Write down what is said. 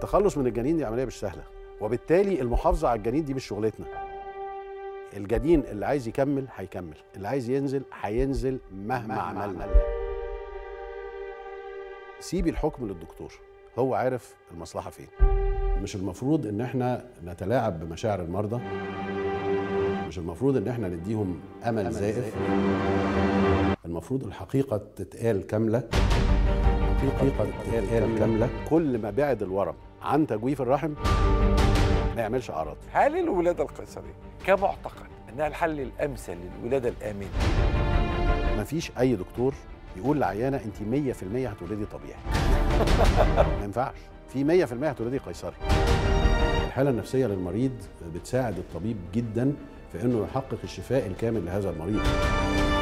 التخلص من الجنين دي عمليه مش سهله وبالتالي المحافظه على الجنين دي مش شغلتنا الجنين اللي عايز يكمل هيكمل اللي عايز ينزل هينزل مهما, مهما عملنا سيبي الحكم للدكتور هو عارف المصلحه فين مش المفروض ان احنا نتلاعب بمشاعر المرضى مش المفروض ان احنا نديهم امل, أمل زائف المفروض الحقيقه تتقال كامله الحقيقه تتقال كامله كل ما بعد الورم عن تجويف الرحم ما يعملش اعراض هل الولاده القيصريه كمعتقد انها الحل الامثل للولاده الامنه مفيش اي دكتور يقول لعيانه انت 100% هتولدي طبيعي ما ينفعش في 100% هتولدي قيصري الحاله النفسيه للمريض بتساعد الطبيب جدا في انه يحقق الشفاء الكامل لهذا المريض